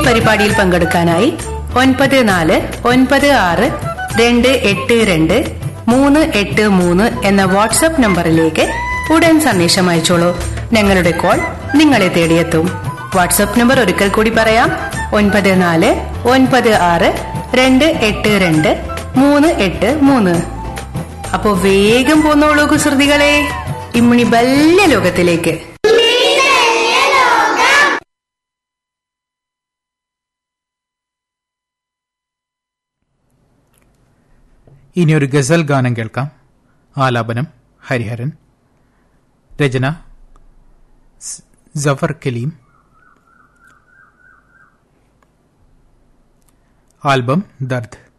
പരിപാടിയിൽ പങ്കെടുക്കാനായി ഒൻപത് നാല് ഒൻപത് ആറ് രണ്ട് എട്ട് രണ്ട് മൂന്ന് എട്ട് മൂന്ന് എന്ന വാട്സ്ആപ്പ് നമ്പറിലേക്ക് ഉടൻ സന്ദേശം അയച്ചോളൂ ഞങ്ങളുടെ കോൾ നിങ്ങളെ തേടിയെത്തും വാട്സ്ആപ്പ് നമ്പർ ഒരിക്കൽ കൂടി പറയാം ഒൻപത് നാല് ഒൻപത് ആറ് രണ്ട് എട്ട് രണ്ട് മൂന്ന് എട്ട് മൂന്ന് അപ്പോ വേഗം പോന്നോളൂ കുസൃതികളെ ഇമ്മിണി വല്യ ലോകത്തിലേക്ക് ഇനി ഒരു ഗസൽ ഗാനം കേൾക്കാം ആലാപനം ഹരിഹരൻ രചന സ്- ജഫർ കലീം ആൽബം ദർദ്